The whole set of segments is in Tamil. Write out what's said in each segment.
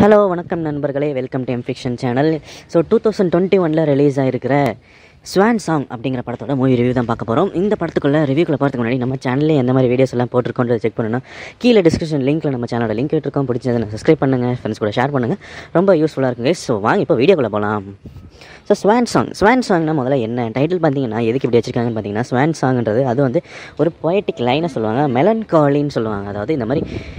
ஹலோ வணக்கம் நண்பர்களே welcome to M Fiction channel so two thousand twenty ஒனில் ரிலீஸ் ஆகிருக்கிற ஸ்வான் சாங் அப்படிங்கிற படத்தோட மூவி ரிவ்யூ தான் பார்க்க போகிறோம் இந்த படத்துக்குள்ள ரிவ்யூக்குள்ள போகிறதுக்கு முன்னாடி நம்ம சேனலில் எந்த மாதிரி வீடியோஸ் எல்லாம் போட்டிருக்கோன்றதை செக் பண்ணணும் கீழே டிஸ்கிரிப்ஷன் லிங்க்கில் நம்ம சேனலோட லிங்க் விட்டுருக்கோம் பிடிச்சதை சப்ஸ்கிரைப் பண்ணுங்கள் ஃப்ரெண்ட்ஸ் கூட ஷேர் பண்ணுங்கள் ரொம்ப யூஸ்ஃபுல்லாக இருக்குங்க ஸோ வாங்க இப்போ வீடியோக்குள்ளே போகலாம் ஸோ ஸ்வான் சாங் ஸ்வான் சாங்னா முதல்ல என்ன டைட்டில் பார்த்தீங்கன்னா எதுக்கு இப்படி வச்சிருக்காங்கன்னு பார்த்தீங்கன்னா ஸ்வான் சாங்ன்றது அது வந்து ஒரு பொயட்டிக் லைனை சொல்லுவாங்க மெலன்காலின்னு சொல்லுவாங்க அதாவது இந்த மாதிரி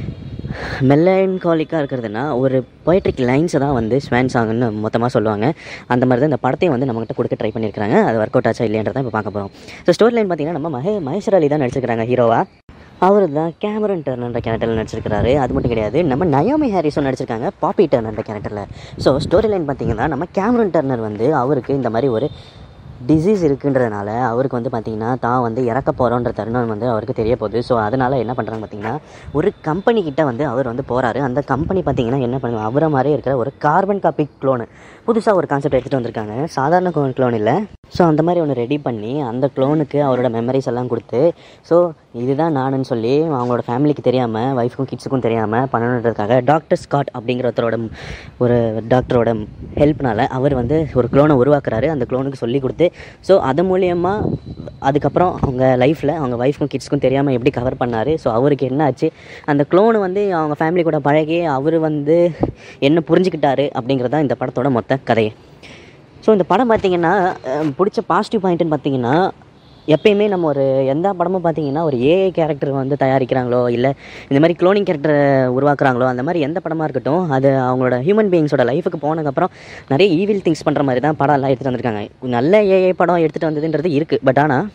மெலன்காலிக்காக இருக்கிறதுனா ஒரு பொயட்ரிக் லைன்ஸை தான் வந்து ஸ்வான் சாங்னு மொத்தமாக சொல்லுவாங்க அந்த மாதிரி தான் இந்த படத்தையும் வந்து நம்மகிட்ட கொடுக்க ட்ரை பண்ணியிருக்காங்க அது ஒர்க் அவுட் ஆச்சா இல்லையன்றதை இப்போ பார்க்க போகிறோம் ஸோ ஸ்டோரி லைன் பார்த்தீங்கன்னா நம்ம மகே மகேஸ்வர் அலி தான் நடிச்சிருக்காங்க ஹீரோவா அவர் தான் கேமரன் டர்னன்ற கேரக்டரில் நடிச்சிருக்காரு அது மட்டும் கிடையாது நம்ம நயோமி ஹாரிஸும் நடிச்சிருக்காங்க பாப்பி டர்னன்ற கேரக்டரில் ஸோ ஸ்டோரி லைன் பார்த்தீங்கன்னா நம்ம கேமரன் டர்னர் வந்து அவருக்கு இந்த மாதிரி ஒரு டிசீஸ் இருக்குன்றதுனால அவருக்கு வந்து பார்த்திங்கன்னா தான் வந்து இறக்க போகிறோன்ற தருணம் வந்து அவருக்கு தெரிய போகுது ஸோ அதனால் என்ன பண்ணுறாங்க பார்த்தீங்கன்னா ஒரு கம்பெனி கிட்ட வந்து அவர் வந்து போகிறாரு அந்த கம்பெனி பார்த்தீங்கன்னா என்ன பண்ணுங்க அவரை மாதிரி இருக்கிற ஒரு கார்பன் காப்பி க்ளோனு புதுசாக ஒரு கான்செப்ட் எடுத்துகிட்டு வந்திருக்காங்க சாதாரண க்ளோன் இல்லை ஸோ அந்த மாதிரி ஒன்று ரெடி பண்ணி அந்த க்ளோனுக்கு அவரோட மெமரிஸ் எல்லாம் கொடுத்து ஸோ இதுதான் நானுன்னு சொல்லி அவங்களோட ஃபேமிலிக்கு தெரியாமல் ஒய்ஃப்க்கும் கிட்ஸுக்கும் தெரியாமல் பண்ணணுன்றதுக்காக டாக்டர் ஸ்காட் அப்படிங்கிற ஒருத்தரோட ஒரு டாக்டரோட ஹெல்ப்னால அவர் வந்து ஒரு க்ளோனை உருவாக்குறாரு அந்த க்ளோனுக்கு சொல்லி கொடுத்து ஸோ அது மூலியமாக அதுக்கப்புறம் அவங்க லைஃப்பில் அவங்க ஒய்ஃப்க்கும் கிட்ஸ்க்கும் தெரியாமல் எப்படி கவர் பண்ணார் ஸோ அவருக்கு என்ன ஆச்சு அந்த க்ளோனு வந்து அவங்க ஃபேமிலி கூட பழகி அவர் வந்து என்ன புரிஞ்சுக்கிட்டாரு அப்படிங்கிறது தான் இந்த படத்தோட மொத்த கதையை ஸோ இந்த படம் பார்த்தீங்கன்னா அஹ், பிடிச்ச பாசிட்டிவ் பாயிண்ட்டுன்னு பார்த்தீங்கன்னா எப்பயுமே நம்ம ஒரு எந்த படமும் பார்த்தீங்கன்னா ஒரு ஏஐ கேரக்டர் வந்து தயாரிக்கிறாங்களோ இல்லை இந்த மாதிரி க்ளோனிங் கேரக்டரை உருவாக்குறாங்களோ அந்த மாதிரி எந்த படமாக இருக்கட்டும் அது அவங்களோட ஹியூமன் பீயிங்ஸோட லைஃபுக்கு போனதுக்கப்புறம் நிறைய ஈவில் திங்ஸ் பண்ணுற மாதிரி தான் படம் எல்லாம் எடுத்துகிட்டு வந்திருக்காங்க நல்ல ஏஐ படம் எடுத்துகிட்டு வந்ததுன்றது இருக்குது பட் ஆனால்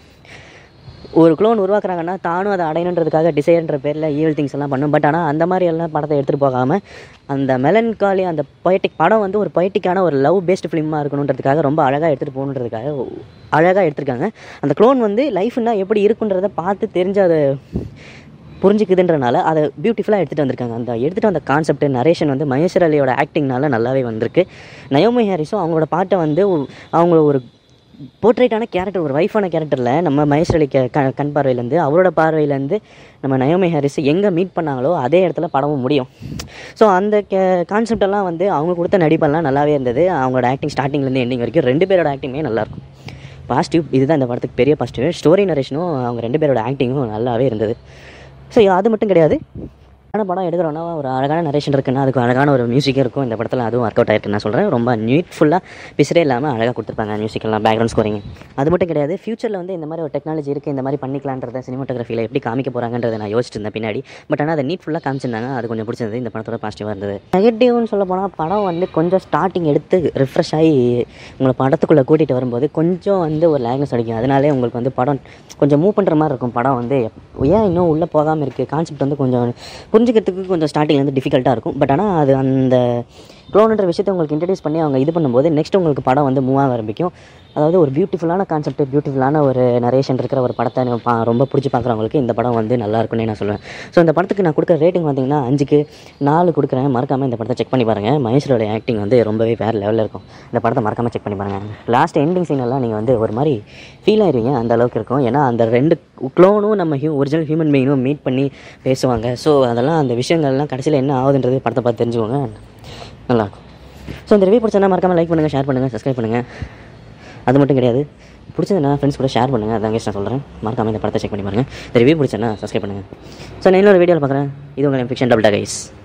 ஒரு க்ளோன் உருவாக்குறாங்கன்னா தானும் அதை அடையணுன்றதுக்காக டிசைர்ன்ற பேரில் ஈவில் திங்ஸ் எல்லாம் பண்ணும் பட் ஆனால் அந்த மாதிரி எல்லாம் படத்தை எடுத்துகிட்டு போகாமல் அந்த மெலன்காலி அந்த பொயட்டிக் படம் வந்து ஒரு பொயட்டிக்கான ஒரு லவ் பேஸ்ட் ஃபிலிமாக இருக்கணுன்றதுக்காக ரொம்ப அழகாக எடுத்துகிட்டு போகணுன்றதுக்காக அழகாக எடுத்திருக்காங்க அந்த க்ளோன் வந்து லைஃப்னா எப்படி இருக்குன்றதை பார்த்து தெரிஞ்சு அதை புரிஞ்சுக்குதுன்றனால அதை பியூட்டிஃபுல்லாக எடுத்துகிட்டு வந்திருக்காங்க அந்த எடுத்துகிட்டு வந்த கான்செப்ட் நரேஷன் வந்து மகேஸ்வர் அலியோட ஆக்டிங்னால நல்லாவே வந்திருக்கு நயோமி ஹாரிஸும் அவங்களோட பாட்டை வந்து அவங்கள ஒரு போர்ட்ரேட்டான கேரக்டர் ஒரு வைஃபான கேரக்டரில் நம்ம மகேஸ்வர் அலி கே- க கண் பார்வையிலேருந்து அவரோட பார்வையிலேருந்து நம்ம நயோமி ஹாரிஸ் எங்கே மீட் பண்ணாங்களோ அதே இடத்துல படமும் முடியும் ஸோ அந்த கே கான்செப்டெல்லாம் வந்து அவங்க கொடுத்த நடிப்பெல்லாம் நல்லாவே இருந்தது அவங்களோட ஆக்டிங் ஸ்டார்டிங்லேருந்து எண்டிங் வரைக்கும் ரெண்டு பேரோட ஆக்டிங்குமே நல்லாயிருக்கும் பாசிட்டிவ் இதுதான் இந்த படத்துக்கு பெரிய பாசிட்டிவ் ஸ்டோரி நரேஷனும் அவங்க ரெண்டு பேரோட ஆக்டிங்கும் நல்லாவே இருந்தது ஸோ அது மட்டும் கிடையாது அழகான படம் எடுக்கிறோன்னா ஒரு அழகான நரேஷன் இருக்குன்னா அதுக்கு அழகான ஒரு மியூசிக்கும் இருக்கும் இந்த படத்தில் அதுவும் ஒர்க் அவுட் ஆயிருக்கு நான் சொல்கிறேன் ரொம்ப நீட்ஃபுல்லாக பிசரே இல்லாமல் அழகாக கொடுத்துருப்பாங்க மியூசிக் எல்லாம் பேக்ரவுண்ட் ஸ்கோரிங் அது மட்டும் கிடையாது ஃபியூச்சரில் வந்து இந்த மாதிரி ஒரு டெக்னாலஜி இருக்குது இந்த மாதிரி பண்ணிக்கலான்றத சினிமாட்டோகிராஃபியில் எப்படி காமிக்க போகிறாங்கன்றதை நான் யோசிச்சிட்டு இருந்தேன் பின்னாடி பட் ஆனால் அதை நீட்ஃபுல்லாக காமிச்சிருந்தாங்க அது கொஞ்சம் பிடிச்சிருந்தது இந்த படத்தோட பாசிட்டிவாக இருந்தது நெகட்டிவ்னு சொல்ல போனால் படம் வந்து கொஞ்சம் ஸ்டார்டிங் எடுத்து ரிஃப்ரெஷ் ஆகி உங்களை படத்துக்குள்ளே கூட்டிகிட்டு வரும்போது கொஞ்சம் வந்து ஒரு லேக்னஸ் அடிக்கும் அதனாலே உங்களுக்கு வந்து படம் கொஞ்சம் மூவ் பண்ணுற மாதிரி இருக்கும் படம் வந்து எப்- ஏன் இன்னும் உள்ளே போகாமல் இருக்குது கான்செப்ட் வந்து கொஞ்சம் புரிஞ்சுக்கிறதுக்கு கொஞ்சம் ஸ்டார்டிங் வந்து டிஃபிகல்ட்டாக இருக்கும் பட் ஆனால் அது அந்த க்ளோன்ன்ற விஷயத்தை உங்களுக்கு இன்ட்ரடியூஸ் பண்ணி அவங்க இது பண்ணும்போது நெக்ஸ்ட் உங்களுக்கு படம் வந்து மூவ் ஆக ஆரம்பிக்கும் அதாவது ஒரு பியூட்டிஃபுல்லான கான்செப்ட் பியூட்டிஃபுல்லான ஒரு நரேஷன் இருக்கிற ஒரு படத்தை நான் பா- ரொம்ப பிடிச்சி பார்க்குறவங்களுக்கு இந்த படம் வந்து நல்லா இருக்கும்னே நான் சொல்லுவேன் ஸோ இந்த படத்துக்கு நான் கொடுக்குற ரேட்டிங் பார்த்தீங்கன்னா அஞ்சுக்கு நாலு கொடுக்குறேன் மறக்காமல் இந்த படத்தை செக் பண்ணி பாருங்கள் மகேஸ்வரோட ஆக்டிங் வந்து ரொம்பவே வேறு லெவலில் இருக்கும் இந்த படத்தை மறக்காமல் செக் பண்ணி பாருங்கள் லாஸ்ட் எண்டிங் சீன் எல்லாம் நீங்கள் வந்து ஒரு மாதிரி ஃபீல் ஆயிருவீங்க அந்த அளவுக்கு இருக்கும் ஏன்னா அந்த ரெண்டு க்ளோனும் நம்ம ஹியூ ஒரிஜினல் ஹியூமன் பீயிங்கும் மீட் பண்ணி பேசுவாங்க ஸோ அதெல்லாம் அந்த விஷயங்கள்லாம் கடைசியில் என்ன ஆகுதுன்றது படத்தை பார்த்து தெரிஞ்சுக்கோங்க நல்லாயிருக்கும் ஸோ இந்த ரிவ்யூ பிடிச்சா மறக்காமல் லைக் பண்ணுங்கள் ஷேர் பண்ணுங்கள் சப்ஸ்கிரைப் பண்ணுங்கள் அது மட்டும் கிடையாது பிடிச்சதுன்னா ஃப்ரெண்ட்ஸ் கூட ஷேர் பண்ணுங்கள் அதான் நான் சொல்கிறேன் மறக்காமல் இந்த படத்தை செக் பண்ணி பாருங்கள் இந்த ரிவ்யூ பிடிச்சேன்னா சப்ஸ்கிரைப் பண்ணுங்கள் ஸோ நான் இன்னொரு வீடியோவில் பார்க்குறேன் இது உங்கள் ஃபிக்ஷன் டபுள் கைஸ்